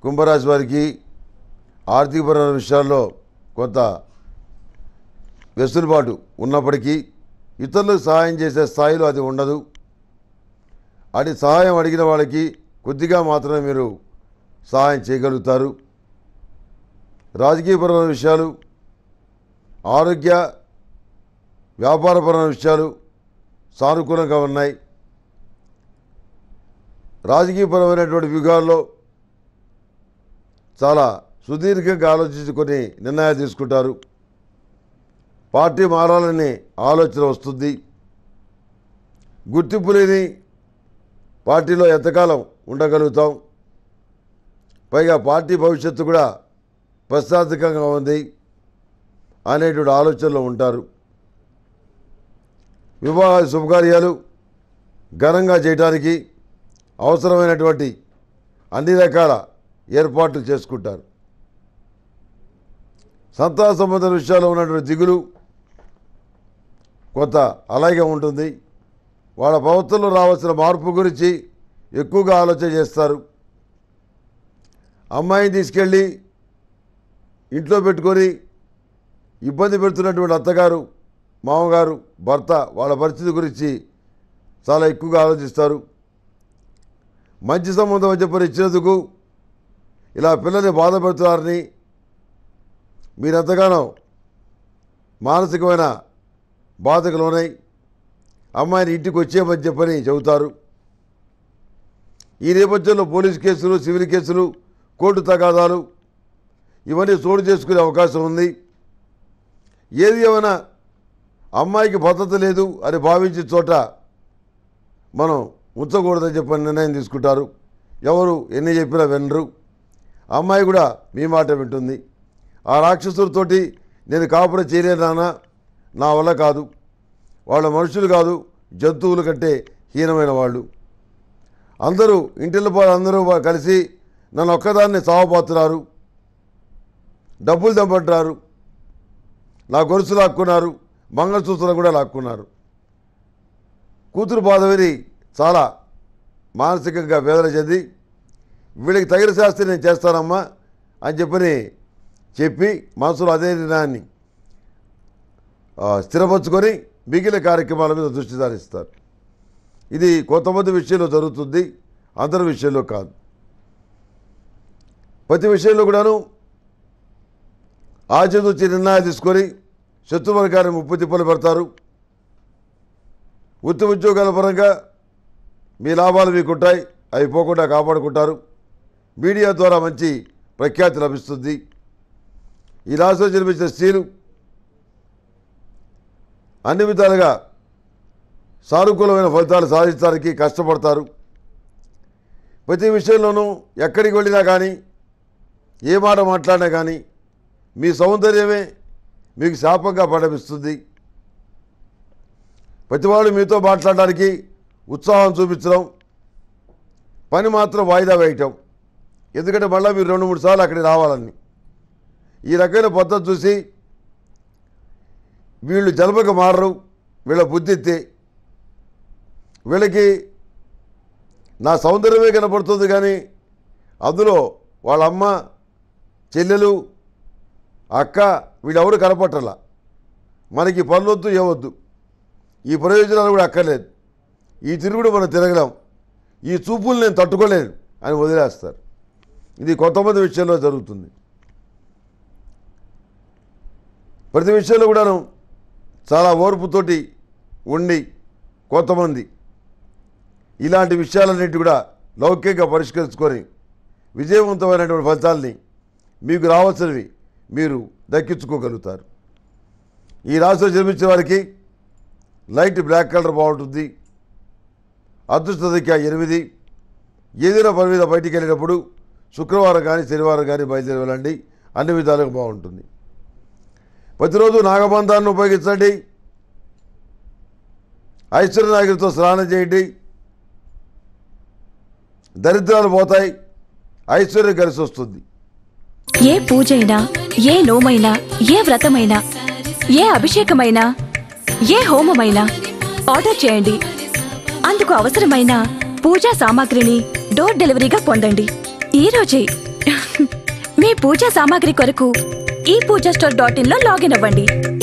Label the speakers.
Speaker 1: కుంభరాశి వారికి ఆర్థికపరమైన విషయాల్లో కొంత వెసులుబాటు ఉన్నప్పటికీ ఇతరులకు సహాయం చేసే స్థాయిలో అది ఉండదు అది సహాయం అడిగిన వాళ్ళకి కొద్దిగా మాత్రమే మీరు సహాయం చేయగలుగుతారు రాజకీయపరమైన విషయాలు ఆరోగ్య వ్యాపారపరమైన విషయాలు సానుకూలంగా ఉన్నాయి రాజకీయపరమైనటువంటి వ్యూహాల్లో చాలా సుదీర్ఘంగా ఆలోచించి కొన్ని నిర్ణయాలు తీసుకుంటారు పార్టీ మారాలనే ఆలోచన వస్తుంది గుర్తింపు లేని పార్టీలో ఎంతకాలం ఉండగలుగుతాం పైగా పార్టీ భవిష్యత్తు కూడా ప్రశ్నార్థకంగా ఉంది అనేటువంటి ఆలోచనలో ఉంటారు వివాహ శుభకార్యాలు ఘనంగా చేయడానికి అవసరమైనటువంటి అన్ని రకాల ఏర్పాట్లు చేసుకుంటారు సంతాన సంబంధ విషయాల్లో ఉన్నటువంటి దిగులు కొంత అలాగే ఉంటుంది వాళ్ళ ప్రవర్తనలో రావాల్సిన మార్పు గురించి ఎక్కువగా ఆలోచన చేస్తారు అమ్మాయిని తీసుకెళ్ళి ఇంట్లో పెట్టుకొని ఇబ్బంది పెడుతున్నటువంటి అత్తగారు మామగారు భర్త వాళ్ళ పరిస్థితి గురించి చాలా ఎక్కువగా ఆలోచిస్తారు మంచి సంబంధం అని చెప్పని ఇచ్చినందుకు ఇలా పిల్లల్ని బాధ పెడుతున్నారని మీరు ఎంతగానో మానసికమైన బాధకు లోనై అమ్మాయిని ఇంటికి వచ్చేయమని చెప్పని చెబుతారు ఈ నేపథ్యంలో పోలీసు కేసులు సివిల్ కేసులు కోర్టు తగాదాలు ఇవన్నీ చోటు చేసుకునే అవకాశం ఉంది ఏది ఏమైనా అమ్మాయికి భద్రత లేదు అని భావించే చోట మనం ఉంచకూడదని చెప్పని నిర్ణయం తీసుకుంటారు ఎవరు ఎన్ని చెప్పినా వినరు అమ్మాయి కూడా మీ మాట వింటుంది ఆ రాక్షసులతోటి నేను కాపురం చేయలేను నాన్న నా వల్ల కాదు వాళ్ళ మనుషులు కాదు జంతువుల కంటే హీనమైన వాళ్ళు అందరూ ఇంటిలో అందరూ కలిసి నన్ను ఒక్కదాన్ని సావపోతున్నారు డబ్బులు దెబ్బట్టారు నా గొలుసు లాక్కున్నారు మంగళసూత్రం కూడా లాక్కున్నారు కూతురు బాధ విని చాలా మానసికంగా వేదన చెంది వీళ్ళకి తగిన శాస్త్రి నేను చేస్తానమ్మా అని చెప్పని చెప్పి మనసులో అదే నిర్ణయాన్ని ఆ, స్థిరపరచుకొని మిగిలిన కార్యక్రమాల మీద దృష్టి సారిస్తారు ఇది కొంతమంది విషయంలో జరుగుతుంది అందరి విషయంలో కాదు ప్రతి విషయంలో కూడాను ఆచితూచి నిర్ణయాలు తీసుకొని శత్రువర్గాన్ని ముప్పు తిప్పలు పెడతారు వృత్తి ఉద్యోగాల పరంగా మీ లాభాలు మీకు ఉంటాయి అవి పోకుండా కాపాడుకుంటారు మీడియా ద్వారా మంచి ప్రఖ్యాతి లభిస్తుంది ఈ రాష్ట్రంలో జన్మించిన స్త్రీలు అన్ని విధాలుగా సానుకూలమైన ఫలితాలు సాధించడానికి కష్టపడతారు ప్రతి విషయంలోనూ ఎక్కడికి వెళ్ళినా కానీ ఏ మాట మాట్లాడినా కానీ మీ సౌందర్యమే మీకు శాపంగా పరిణమిస్తుంది ప్రతివాడు మీతో మాట్లాడడానికి ఉత్సాహం చూపించడం పని మాత్రం వాయిదా వేయటం ఎందుకంటే మళ్ళీ మీరు రెండు మూడు సార్లు అక్కడికి రావాలని ఈ రకమైన పద్ధతి చూసి వీళ్ళు జలపక మారరు వీళ్ళ బుద్ధితే వీళ్ళకి నా సౌందర్యమే కనపడుతుంది కానీ అందులో వాళ్ళ అమ్మ చెల్లెలు అక్క వీళ్ళెవరు కనపట్టలా మనకి పనులొద్దు ఏవద్దు ఈ ప్రయోజనాలు కూడా అక్కర్లేదు ఈ తిరుగుడు మనం తిరగలేం ఈ చూపులు నేను తట్టుకోలేను అని వదిలేస్తారు ఇది కొంతమంది విషయంలో జరుగుతుంది ప్రతి విషయంలో కూడాను చాలా ఓర్పుతోటి ఉండి కొంతమంది ఇలాంటి విషయాలన్నింటి కూడా లౌకికంగా పరిష్కరించుకొని విజయవంతమైనటువంటి ఫలితాల్ని మీకు రావాల్సినవి మీరు దక్కించుకోగలుగుతారు ఈ రాశిలో జన్మించిన వారికి లైట్ బ్లాక్ కలర్ బాగుంటుంది అదృష్ట సంఖ్య ఎనిమిది ఏదైనా పని మీద బయటికి వెళ్ళినప్పుడు శుక్రవారం కానీ శనివారం కానీ బయలుదేరి వెళ్ళండి అన్ని విధాలుగా బాగుంటుంది ప్రతిరోజు నాగబంధాన్ని ఉపయోగించండి ఐశ్వర్య నాయకులతో స్నానం చేయండి దరిద్రాలు పోతాయి ఐశ్వర్యం కలిసి వస్తుంది
Speaker 2: ఏ పూజైనా ఏ నోమైనా ఏ వ్రతమైనా ఏ అభిషేకమైనా ఏ హోమమైనా ఆర్డర్ చేయండి అందుకు అవసరమైన పూజా సామాగ్రిని డోర్ డెలివరీగా పొందండి ఈ రోజే పూజా సామాగ్రి కొరకు ఈ పూజా స్టోర్ డాట్ ఇన్ లో లాగిన్ అవ్వండి